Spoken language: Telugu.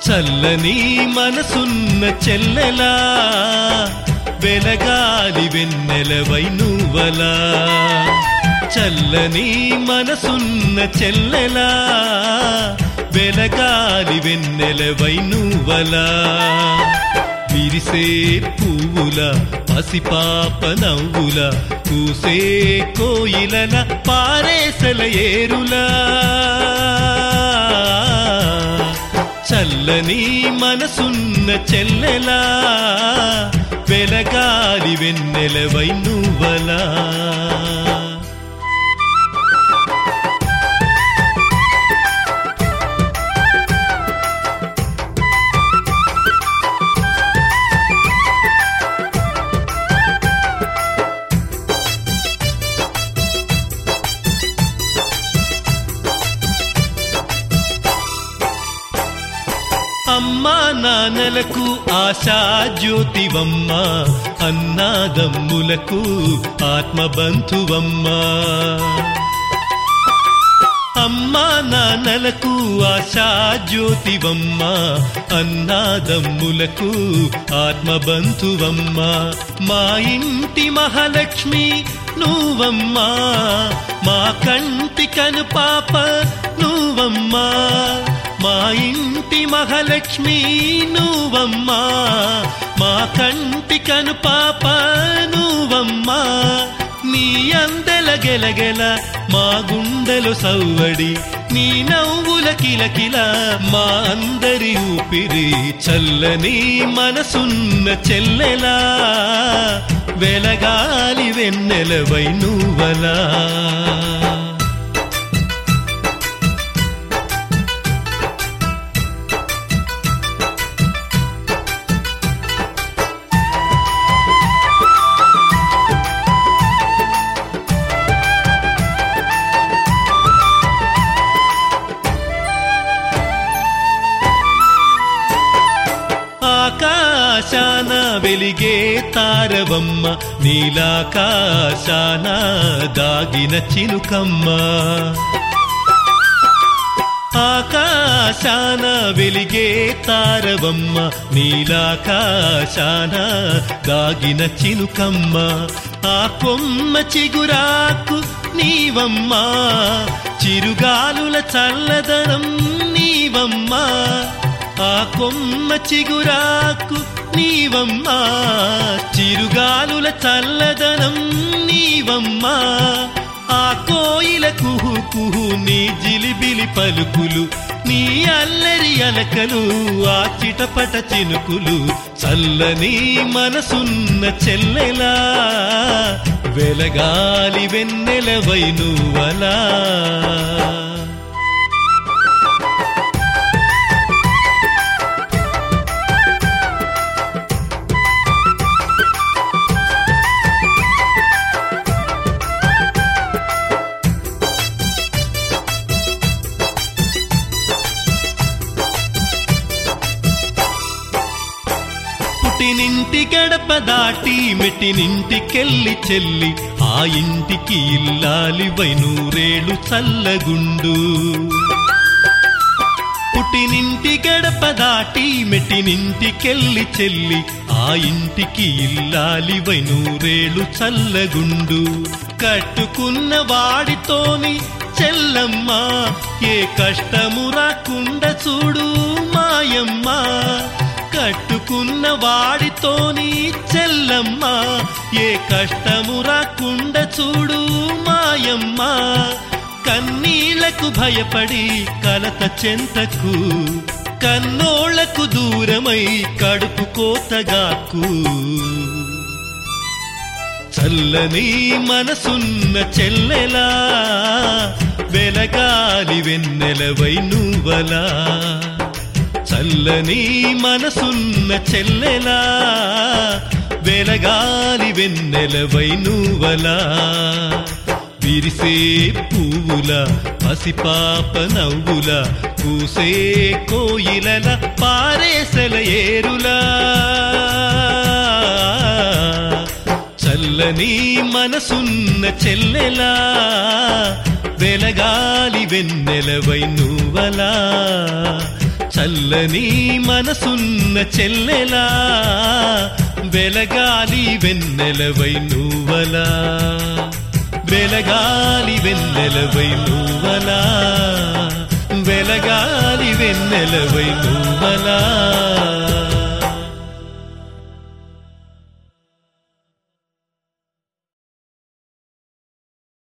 చల్లని మనసున్న చెల్లెలా వెలగాలి వెన్నెలవై నువ్వలా చల్లని మనసున్న చెల్లెలా వెలగాలి వెన్నెలవై నువ్వలా విరిసే పువ్వుల పసిపాప నవ్వుల కూసే కోయిలల పారేసల ఏరులా చల్లని మనసున్న చెల్లెలా వెలగాలి వెన్నెలవై నువ్వలా అమ్మా నాన్నలకు ఆశా జ్యోతివమ్మ అన్నాదమ్ములకు ఆత్మబంధువమ్మ అమ్మా నాన్నలకు ఆశా జ్యోతివమ్మ అన్నాదమ్ములకు ఆత్మబంధువమ్మ మా ఇంటి మహాలక్ష్మి నువ్వమ్మా మా కంటి కను పాప నువ్వమ్మా మా ఇంటి మహాలక్ష్మి నువ్వమ్మా మా కంటి కను పాప నువ్వమ్మా నీ అందెల గెలగెల మా గుండెలు సవ్వడి నీ నవ్వుల కిలకిల మా అందరి ఊపిరి చల్లని మనసున్న చెల్లెలా వెలగాలి వెన్నెలవై నువ్వలా ఆకాశాన వెలిగే తారవమ్మ నీలాకాశాన దాగిన చిలుకమ్మ ఆకాశాన వెలిగే తారవమ్మ నీలాకాశాన దాగిన చిలుకమ్మ ఆ కొమ్మ చిగురాకు నీవమ్మా చిరుగాలుల చల్లదనం నీవమ్మా ఆ కొమ్మ చిగురాకు నీవమ్మా చిరుగాలుల చల్లదనం నీవమ్మా ఆ కోయిల కుహు కుహు నీ జిలిబిలి పలుకులు నీ అల్లరి అలకలు ఆ చిటపట చినుకులు చల్లని మనసున్న చెల్లెలా వెలగాలి వెన్నెలవై నువ్వలా పుట్టినింటి గడప దాటి మెట్టినింటికెళ్ళి చెల్లి ఆ ఇంటికి ఇల్లాలి వైనూరేళ్ళు చల్లగుండు పుట్టినింటి గడప దాటి మెట్టినింటికెళ్ళి చెల్లి ఆ ఇంటికి ఇల్లాలి వైనూరేళ్ళు చల్లగుండు కట్టుకున్న వాడితోని చెల్లమ్మ ఏ కష్టము రాకుండా చూడు మాయమ్మ కట్టుకున్న వాడితోని చెల్లమ్మ ఏ కష్టము రాకుండా చూడు మాయమ్మ కన్నీళ్లకు భయపడి కలత చెంతకు కన్నోళ్లకు దూరమై కడుపు కోతగాకు చల్లని మనసున్న చెల్లెలా వెలగాలి వెన్నెలవై నువ్వలా చల్లని మనసున్న చెల్లెలా వెలగాలి వెన్నెలవై నువ్వలా విరిసే పువ్వుల పసిపాప నవ్వుల పూసే కోయిలల పారేసల ఏరులా చల్లని మనసున్న చెల్లెలా వెలగాలి వెన్నెలవై నువ్వలా చల్లని మనసున్న చెల్లెలా వెలగాలి వెన్నెలవై నువ్వలా వెలగాలి వెన్నెలవై నువ్వలా వెలగాలి వెన్నెలవై నువ్వలా